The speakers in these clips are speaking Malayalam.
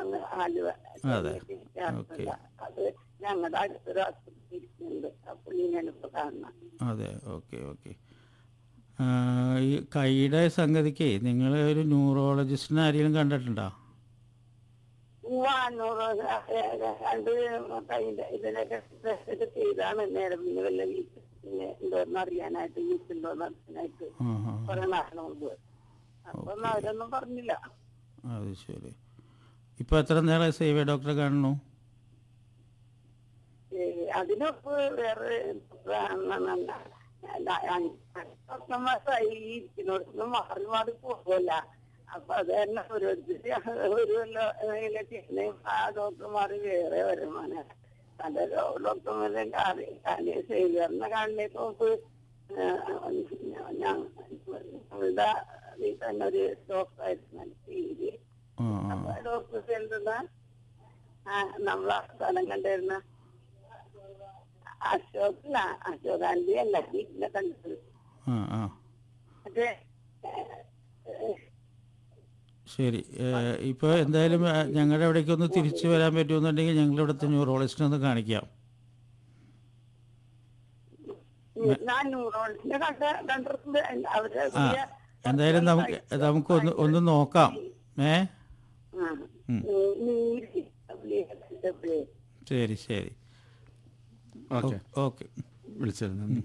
ആണ് ആലുവ അതെ. ചേർത്തല. അത് ഞങ്ങളുടെ അടുത്തൊരു ആശുപത്രി ഇരിക്കുന്നുണ്ട് ആ പുള്ളിനെയാണ് ഇപ്പൊ കാണുന്നത് അതെ ഓക്കെ ഓക്കെ ഈ കൈയുടെ സംഗതിക്ക് നിങ്ങൾ ഒരു ന്യൂറോളജിസ്റ്റിനെ ആരെങ്കിലും കണ്ടിട്ടുണ്ടോ മൂവാന്നൂറ് രണ്ട് കൈന്റെ ഇതിനൊക്കെ ടെസ്റ്റ് ചെയ്താണ് നേരമിന് വല്ല വീട്ടിൽ എന്തോന്ന് അറിയാനായിട്ട് വീട്ടിലുണ്ടോന്ന് അറിയാനായിട്ട് ആ ആ കുറെ നാളെ മുമ്പ് അപ്പൊ ഒന്നും അവരൊന്നും പറഞ്ഞില്ല അത് ശരി ഇപ്പോൾ എത്ര നേരം സേവ ഡോക്ടറെ കാണുന്നു ഏ, അതിനൊപ്പ് വേറെ ഡോക്ടർമാരായി ഇരിക്കുന്നോടത്തുനിന്ന് മാറി മാറി പോകുമല്ല അപ്പൊ അത് തന്നെ ഓരോരുത്തർ ഒരു കൊല്ലം ആ ഡോക്ടർമാർ വേറെ വരുമാനം പല ഡോക്ടർമാരെ സേവിയറിനെ കാണുന്നേക്ക് മുമ്പ് ഞങ്ങളുടെ ഇതിൽ തന്നെ ഒരു ഡോക്ടറായിരുന്നു പേര് ആ ആ അപ്പൊ ഡോക്ടർ എന്തെന്നാ നമ്മളെ സ്ഥലം കണ്ടിരുന്ന അശോകല്ല അശോകാന്തി അല്ല വീട്ടിലെ കണ്ടത് ആ ആ മറ്റേ ശരി ഇപ്പോൾ എന്തായാലും ആ, ഞങ്ങളുടെ അവിടേക്ക് ഒന്ന് തിരിച്ചു വരാൻ പറ്റുമെന്നുണ്ടെങ്കിൽ ഞങ്ങൾ ഇവിടുത്തെ ന്യൂറോളജിസ്റ്റിനെ ഒന്ന് കാണിക്കാം ഞാൻ ന്യൂറോളജിനെ കണ്ട കണ്ടിട്ടുണ്ട് അവരുടെ ആ എന്തായാലും നമുക്ക് നമുക്കൊന്ന് ഒന്ന് നോക്കാം ഏ ആ. നീ- നീര് വിളിച്ചപ്പോഴേ ശരി ശരി ഓക്കെ ഓക്കെ വിളിച്ചത് നന്ദി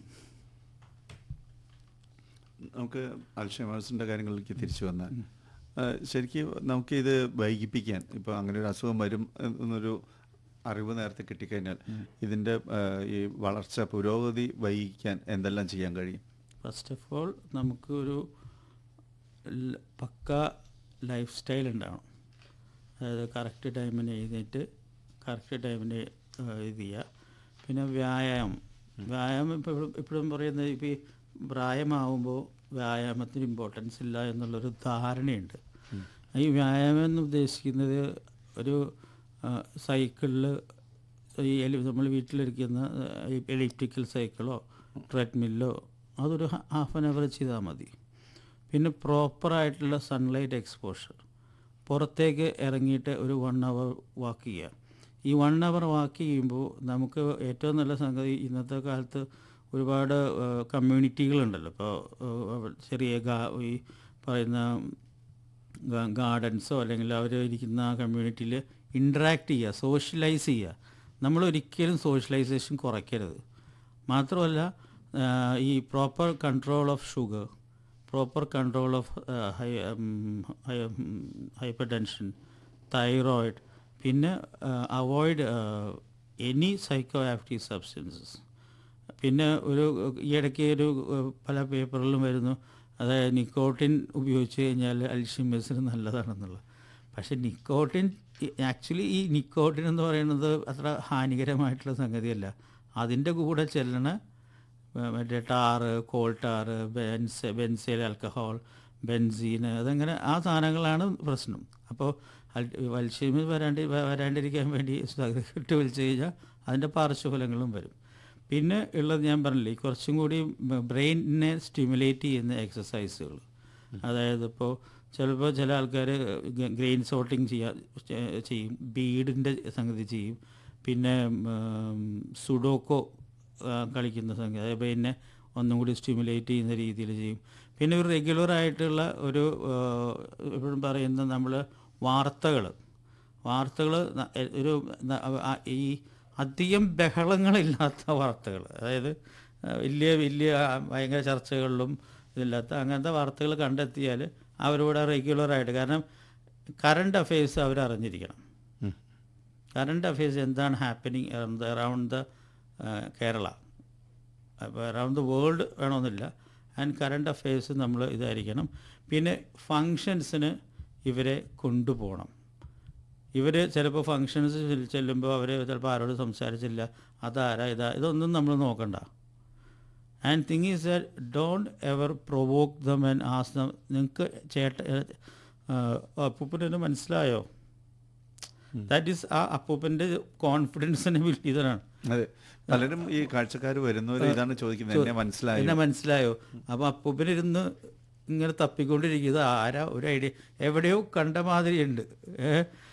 നമുക്ക് അൽഷേമേഴ്സിൻ്റെ കാര്യങ്ങളിലേക്ക് തിരിച്ചു വന്നാൽ ശരിക്കും നമുക്ക് ഇത് വൈകിപ്പിക്കാൻ ഇപ്പോൾ അങ്ങനെ ഒരു അസുഖം വരും എന്നൊരു അറിവ് നേരത്തെ കിട്ടിക്കഴിഞ്ഞാൽ ഇതിൻ്റെ ആ, ഈ വളർച്ച പുരോഗതി വൈകിക്കാൻ എന്തെല്ലാം ചെയ്യാൻ കഴിയും ഫസ്റ്റ് ഓഫ് ഓൾ നമുക്കൊരു ല- പക്ക ലൈഫ് സ്റ്റൈൽ ഉണ്ടാവണം അതായത് കറക്റ്റ് ടൈമിന് എഴുന്നേറ്റ് കറക്റ്റ് ടൈമിന് ഏഹ്, ഇത് ചെയ്യുക പിന്നെ വ്യായാമം വ്യായാമം ഇപ്പോൾ എപ്പോഴും പറയുന്നത് ഇപ്പോൾ ഈ പ്രായമാവുമ്പോൾ വ്യായാമത്തിന് ഇമ്പോർട്ടൻസ് ഇല്ല എന്നുള്ളൊരു ധാരണയുണ്ട് ഈ വ്യായാമം എന്ന് ഉദ്ദേശിക്കുന്നത് ഒരു സൈക്കിളിൽ ഈ എലി നമ്മൾ വീട്ടിലിരിക്കുന്ന എലിപ്റ്റിക്കൽ സൈക്കിളോ ട്രെഡ്മില്ലോ അതൊരു ഹാഫ് ആൻ അവർ ചെയ്താൽ മതി പിന്നെ പ്രോപ്പറായിട്ടുള്ള സൺലൈറ്റ് എക്സ്പോഷർ പുറത്തേക്ക് ഇറങ്ങിയിട്ട് ഒരു വൺ അവർ വാക്ക് ചെയ്യുക ഈ വൺ അവർ വാക്ക് ചെയ്യുമ്പോൾ നമുക്ക് ഏറ്റവും നല്ല സംഗതി ഇന്നത്തെ കാലത്ത് ഒരുപാട് കമ്മ്യൂണിറ്റികളുണ്ടല്ലോ ഇപ്പോൾ ചെറിയ ഗാ ഈ പറയുന്ന ഗാ- ഗാർഡൻസോ അല്ലെങ്കിൽ അവർ ഇരിക്കുന്ന ആ കമ്മ്യൂണിറ്റിയിൽ ഇൻട്രാക്ട് ചെയ്യുക സോഷ്യലൈസ് ചെയ്യുക നമ്മൾ ഒരിക്കലും സോഷ്യലൈസേഷൻ കുറയ്ക്കരുത് മാത്രമല്ല ആ, ഈ proper control of sugar proper control of hypertension thyroid പിന്നെ avoid any psychoactive substances പിന്നെ ഒരു ഈ ഇടയ്ക്ക് ഒരു ഏഹ്, പല പേപ്പറിലും വരുന്നു അതായത് നിക്കോട്ടിൻ ഉപയോഗിച്ച് കഴിഞ്ഞാൽ അൽഷിമേഴ്സിന് നല്ലതാണെന്നുള്ളത് പക്ഷെ നിക്കോട്ടിൻ ആക്ച്വലി ഈ നിക്കോട്ടിൻ എന്ന് പറയുന്നത് അത്ര ഹാനികരമായിട്ടുള്ള സംഗതിയല്ല അതിൻ്റെ കൂടെ ചെല്ലണ ഏഹ്, മറ്റേ tar coal tar benz benzyl alcohol benzene അതങ്ങനെ ആ സാധനങ്ങളാണ് പ്രശ്നം അപ്പോൾ വൽഷീമ് വരാണ്ടി വ- വരാണ്ടിരിക്കാൻ വേണ്ടി സിഗരറ്റ് വലിച്ചു കഴിഞ്ഞാൽ അതിൻ്റെ പാർശ്വഫലങ്ങളും വരും പിന്നെ ഉള്ളത് ഞാൻ പറഞ്ഞില്ലേ ഈ കുറച്ചും കൂടി ബ്രെയിനിനെ സ്റ്റിമുലേറ്റ് ചെയ്യുന്ന എക്സസൈസുകൾ അതായത് ഇപ്പോൾ ചിലപ്പോൾ ചില ആൾക്കാർ ഗ്രെയിൻ സോർട്ടിങ് ചെയ്യാ ചെ- ചെയ്യും ബീഡിൻ്റെ സംഗതി ചെയ്യും പിന്നെ സുഡോക്കോ കളിക്കുന്ന സംഗതി അതായത് ബ്രെയിനെ ഒന്നും കൂടി സ്റ്റിമുലേറ്റ് ചെയ്യുന്ന രീതിയിൽ ചെയ്യും പിന്നെ ഒരു റെഗുലർ ആയിട്ടുള്ള ഒരു എപ്പോഴും പറയുന്ന നമ്മൾ വാർത്തകൾ വാർത്തകൾ ഒരു ന- ആ- ഈ അധികം ബഹളങ്ങളില്ലാത്ത വാർത്തകൾ അതായത് ആ, വലിയ വലിയ ആ, ഭയങ്കര ചർച്ചകളിലും ഇതില്ലാത്ത അങ്ങനത്തെ വാർത്തകൾ കണ്ടെത്തിയാൽ അവരോട് റെഗുലറായിട്ട് കാരണം കറണ്ട് അഫെയർസ് അവർ അറിഞ്ഞിരിക്കണം കറണ്ട് അഫെയർസ് എന്താണ് ഹാപ്പനിങ് അറൗണ്ട് ദ കേരള അപ്പോൾ അറൗണ്ട് ദ വേൾഡ് വേണമെന്നില്ല ആൻഡ് കറണ്ട് അഫെയർസ് നമ്മൾ ഇതായിരിക്കണം പിന്നെ ഫങ്ഷൻസിന് ഇവരെ കൊണ്ടുപോകണം ഇവർ ചിലപ്പോൾ ഫങ്ഷൻസ് ചെല്ലുമ്പോൾ അവർ ചിലപ്പോൾ ആരോട് സംസാരിച്ചില്ല അതാരാ ഇതാ ഇതൊന്നും നമ്മൾ നോക്കണ്ട and thing is that don't ever provoke them and as them നിങ്ങൾക്ക് ചേട്ട അപ്പൂപ്പനെ മനസ്സിലായോ ദാറ്റ് ഈസ് ആ അപ്പൂപ്പൻ്റെ കോൺഫിഡൻസിനെ ബിൽഡ് ചെയ്തതാണ് അതെ പലരും ഈ കാഴ്ചക്കാർ വരുന്നവർ ഇതാണ് ചോദിക്കുന്നത് എന്നെ മനസ്സിലായോ എന്നെ മനസ്സിലായോ അപ്പോൾ അപ്പൂപ്പനിരുന്ന് ഇങ്ങനെ തപ്പിക്കൊണ്ടിരിക്കുന്നത് ആരാ ഒരു ഐഡിയ എവിടെയോ കണ്ട മാതിരിയുണ്ട് ഏ